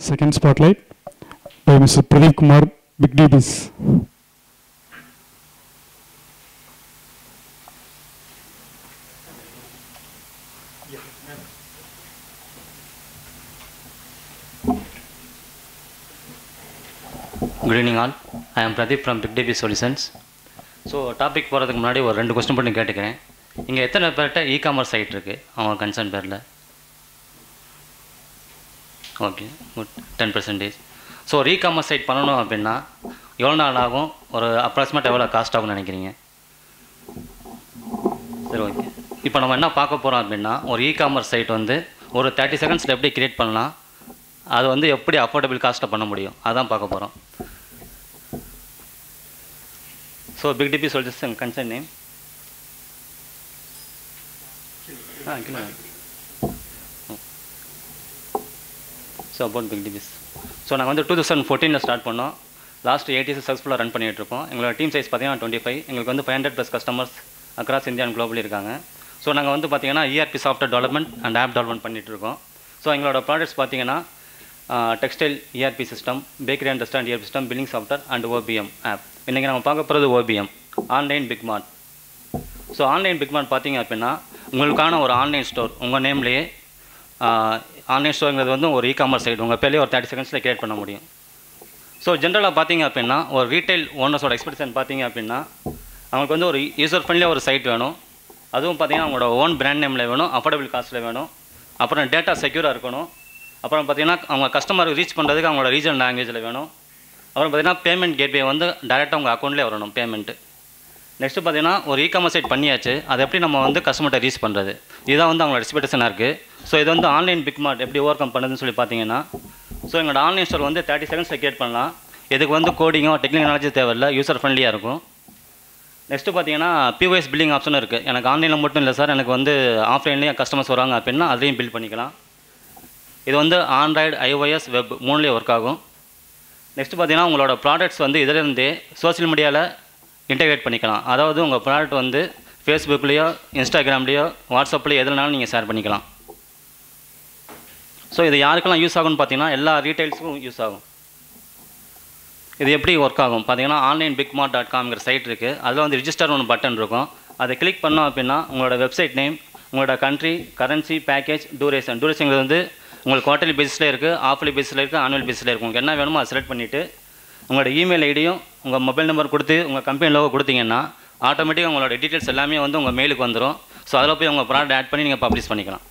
Second spotlight by Mr. Pradeep Kumar, Big DBs. Good evening all I am Pradeep from big DB solutions so topic போகிறதுக்கு முன்னாடி ஒரு ரெண்டு question மட்டும் கேட்டுக்கிறேன் இங்கே எத்தனை பேர்கிட்ட இ காமர்ஸ் சைட் இருக்குது அவங்க கன்சர்ன் பேரில் okay good ten percentage so ஒரு இ காமர்ஸ் சைட் பண்ணணும் அப்படின்னா எவ்வளோ நாள் ஆகும் ஒரு அப்ராக்சிமேட் எவ்வளோ காஸ்ட் ஆகும்னு நினைக்கிறீங்க சரி ஓகே இப்போ நம்ம என்ன பார்க்க போகிறோம் அப்படின்னா ஒரு இ காமர்ஸ் சைட் வந்து ஒரு தேர்ட்டி செகண்ட்ஸில் எப்படி கிரியேட் பண்ணலாம் அது வந்து எப்படி அஃபோர்டபுள் காஸ்ட்டில் பண்ண முடியும் அதான் பார்க்க போகிறோம் ஸோ பிக் டிபி சொல்லிட்டு கன்சர்ன் நேம் ஆ கீழே so about big DBs so நாங்கள் வந்து டூ தௌசண்ட் ஃபோர்டீனில் ஸ்டார்ட் பண்ணோம் லாஸ்ட் எயிட் இயர்ஸ் சக்ஸஸ்ஃபுல்லாக ரன் பண்ணிகிட்டு இருக்கோம் எங்களோட டீம் சைஸ் பார்த்தீங்கன்னா டுவெண்ட்டி ஃபைவ் எங்களுக்கு வந்து five hundred plus customers across India and globally இருக்காங்க ஸோ நாங்கள் வந்து பார்த்தீங்கன்னா ERP software development and app development பண்ணிட்டு இருக்கோம் ஸோ எங்களோட ப்ராடக்ட்ஸ் பார்த்தீங்கன்னா textile ERP system bakery and restaurant ERP system billing software and OPM app இன்றைக்கி நம்ம பார்க்க போகிறது OPM online big mart so online big mart பார்த்தீங்க அப்படின்னா உங்களுக்கான ஒரு ஆன்லைன் ஸ்டோர் உங்கள் நேம்லேயே ஆன்லைன் ஸ்டோருங்கிறது வந்து ஒரு இ காமர்ஸ் சைட் உங்கள் பேர்லேயே ஒரு தேர்ட்டி செகண்ட்ஸில் கிரியேட் பண்ண முடியும் ஸோ ஜென்ரலாக பார்த்தீங்க அப்படின்னா ஒரு ரீட்டைல் ஓனர்ஸோட எக்ஸ்பெக்டேஷன் பார்த்தீங்க அப்படின்னா அவங்களுக்கு வந்து ஒரு யூசர் ஃப்ரெண்ட்லியாக ஒரு சைட் வேணும் அதுவும் பார்த்தீங்கன்னா அவங்களோட ஓன் பிராண்ட் நேமில் வேணும் அஃபோர்டபுள் காஸ்ட்டில் வேணும் அப்புறம் டேட்டா செக்யூராக இருக்கணும் அப்புறம் பார்த்தீங்கன்னா அவங்க கஸ்டமருக்கு ரீச் பண்ணுறதுக்கு அவங்களோட ரீஜனல் லாங்குவேஜில் வேணும் அப்புறம் பார்த்தீங்கன்னா பேமெண்ட் கேட்வே வந்து டேரெக்டாக உங்கள் அக்கௌண்ட்லேயே வரணும் பேமெண்ட்டு நெக்ஸ்ட்டு பார்த்தீங்கன்னா ஒரு இ காமர்ஸ் சைட் பண்ணியாச்சு அதை எப்படி நம்ம வந்து கஸ்டமர்கிட்ட ரீச் பண்ணுறது இதுதான் வந்து அவங்களோட எக்ஸ்பெக்டேஷனாக இருக்குது ஸோ இது வந்து ஆன்லைன் பிக் மார்ட் எப்படி ஓவர் கம் பண்ணுறதுன்னு சொல்லி பார்த்தீங்கன்னா ஸோ எங்களோட ஆன்லைன் ஸ்டோர் வந்து தேர்ட்டி செகண்ட்ஸில் கிரியேட் பண்ணலாம் இதுக்கு வந்து கோடிங்கோ டெக்னிக்கல் நாலேஜ் தேவையில்லை யூசர் ஃப்ரெண்ட்லியாக இருக்கும் நெக்ஸ்ட்டு பார்த்தீங்கன்னா பிஓஎஸ் பில்லிங் ஆப்ஷன் இருக்குது எனக்கு ஆன்லைனில் மட்டும் இல்லை சார் எனக்கு வந்து ஆஃப்லைன்லேயும் கஸ்டமர்ஸ் வராங்க அப்படின்னா அதையும் பில் பண்ணிக்கலாம் இது வந்து ஆண்ட்ராய்டு ஐஓஎஸ் வெப் மூணுலேயே ஒர்க் ஆகும் நெக்ஸ்ட் பார்த்தீங்கன்னா உங்களோட ப்ராடக்ட்ஸ் வந்து இதிலிருந்தே சோஷியல் மீடியாவில் இன்டெகிரேட் பண்ணிக்கலாம் அதாவது உங்கள் ப்ராடக்ட் வந்து ஃபேஸ்புக்லேயோ இன்ஸ்டாகிராம்லேயோ வாட்ஸ்அப்லேயோ எதுனாலும் நீங்கள் ஷேர் பண்ணிக்கலாம் ஸோ இது யாருக்கெல்லாம் யூஸ் ஆகும்னு பார்த்தீங்கன்னா எல்லா ரீட்டைல்ஸுக்கும் யூஸ் ஆகும் இது எப்படி ஒர்க் ஆகும் பார்த்தீங்கன்னா ஆன்லைன் பிக் மார்ட் டாட் காம்ங்கிற சைட் இருக்குது அதில் வந்து ரிஜிஸ்டர் ஒன்று பட்டன் இருக்கும் அதை கிளிக் பண்ணோம் அப்படின்னா உங்களோட வெப்சைட் நேம் உங்களோட கண்ட்ரி கரன்சி பேக்கேஜ் டூரேஷன் டூரேஷன்ங்கிறது வந்து உங்களுக்கு குவார்டர்லி பேஸில் இருக்குது ஆஃப்லி பேஸில் இருக்குது ஆனுவல் பேஸில் இருக்குது உங்களுக்கு என்ன வேணுமோ அதை செலக்ட் பண்ணிவிட்டு உங்களோட இமெயில் ஐடியும் உங்கள் மொபைல் நம்பர் கொடுத்து உங்கள் கம்பெனி லோகோ கொடுத்தீங்கன்னா ஆட்டோமேட்டிக்காக உங்களோட டீட்டெயில்ஸ் எல்லாமே வந்து உங்கள் மெயிலுக்கு வந்துடும் ஸோ அதில் போய் உங்கள் ப்ராடக்ட் ஆட் பண்ணி நீங்கள் பப்ளிஷ் பண்ணிக்கலாம்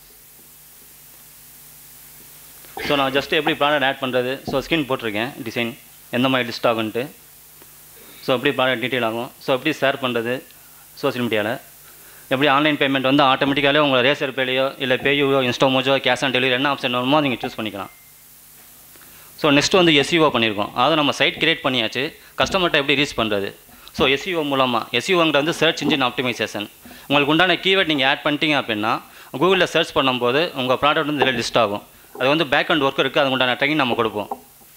ஸோ நான் ஜஸ்ட் எப்படி ப்ராடக்ட் ஆட் பண்ணுறது ஸோ ஸ்கின் போட்டிருக்கேன் டிசைன் எந்த மாதிரி லிஸ்ட் ஆகுன்ட்டு ஸோ எப்படி ப்ராடக்ட் டீட்டெயில் ஆகும் ஸோ எப்படி ஷேர் பண்ணுறது சோஷியல் மீடியாவில் எப்படி ஆன்லைன் பேமெண்ட் வந்து ஆட்டோமேட்டிக்காலே உங்கள் ரேசர் பேலையோ இல்லை பேயூவோ இன்ஸ்டோமோஜோ கேஷ் ஆன் டெலிவரி என்ன ஆப்ஷன் வேணுமோ நீங்கள் சூஸ் பண்ணிக்கலாம் ஸோ நெக்ஸ்ட் வந்து எஸ்இஓ பண்ணியிருக்கோம் அதாவது நம்ம சைட் கிரியேட் பண்ணியாச்சு கஸ்டமர்கிட்ட எப்படி ரீச் பண்ணுறது ஸோ எஸ்இஓ மூலமாக எஸ்இஓங்கிற வந்து சர்ச் இன்ஜின் ஆப்டிமைசேஷன் உங்களுக்கு உண்டான கீவேர்ட் நீங்கள் ஆட் பண்ணிட்டீங்க அப்படின்னா கூகுளில் சர்ச் பண்ணும்போது உங்கள் ப்ராடக்ட் வந்து இதில் லிஸ்ட் ஆகும் அது வந்து பேக் அண்ட் ஒர்க் இருக்குது அதுக்கு உண்டான ட்ரைனிங் நம்ம கொடுப்போம்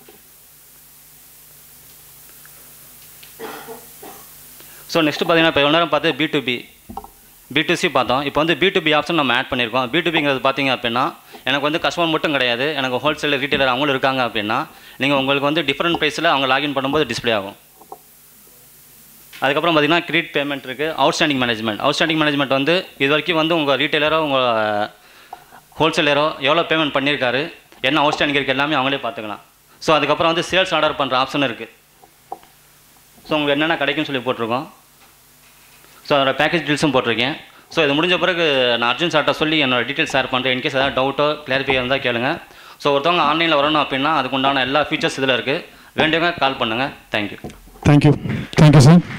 ஸோ நெக்ஸ்ட் பார்த்தீங்கன்னா இப்போ நேரம் பார்த்து B to B B to C பார்த்தோம் இப்போ வந்து பி டு பி ஆப்ஷன் நம்ம ஆட் பண்ணியிருக்கோம் பி டு பிங்கிறது பார்த்தீங்க அப்படின்னா எனக்கு வந்து கஸ்டமர் மட்டும் கிடையாது எனக்கு ஹோல்சேல் ரீட்டைலர் அவங்களும் இருக்காங்க அப்படின்னா நீங்கள் உங்களுக்கு வந்து டிஃப்ரெண்ட் ப்ரைஸில் அவங்க லாகின் பண்ணும்போது டிஸ்ப்ளே ஆகும் அதுக்கப்புறம் பார்த்தீங்கன்னா கிரெடிட் பேமெண்ட் இருக்குது அவுட்ஸ்டாண்டிங் மேனேஜ்மெண்ட் அவுட்ஸ்டாண்டிங் மேனேஜ்மெண்ட் வந்து இது வரைக்கும் வந்து உங்கள் ரீட்டைலரோ உங்கள் ஹோல்சேலரோ எவ்வளோ பேமெண்ட் பண்ணியிருக்காரு என்ன அவுட்ஸ்டாண்டிங் இருக்குது எல்லாமே அவங்களே பார்த்துக்கலாம் ஸோ அதுக்கப்புறம் வந்து சேல்ஸ் ஆர்டர் பண்ணுற ஆப்ஷன் இருக்குது ஸோ உங்களுக்கு என்னென்ன கிடைக்கும்னு சொல்லி போட்டிருக்கோம் ஸோ அதோட பேக்கேஜ் டீல்ஸும் போட்டிருக்கேன் ஸோ இது முடிஞ்ச பிறகு நான் அர்ஜுன் சார்ட்ட சொல்லி என்னோட டீட்டெயில்ஸ் ஷேர் பண்ணுறேன் இன்கேஸ் ஏதாவது டவுட்டோ கிளாரிஃபை இருந்தால் கேளுங்க ஸோ ஒருத்தவங்க ஆன்லைனில் வரணும் அப்படின்னா அதுக்கு உண்டான எல்லா ஃபீச்சர்ஸ் இதில் இருக்குது வேண்டியவங்க கால் பண்ணுங்கள் thank you Thank you. Thank you, sir.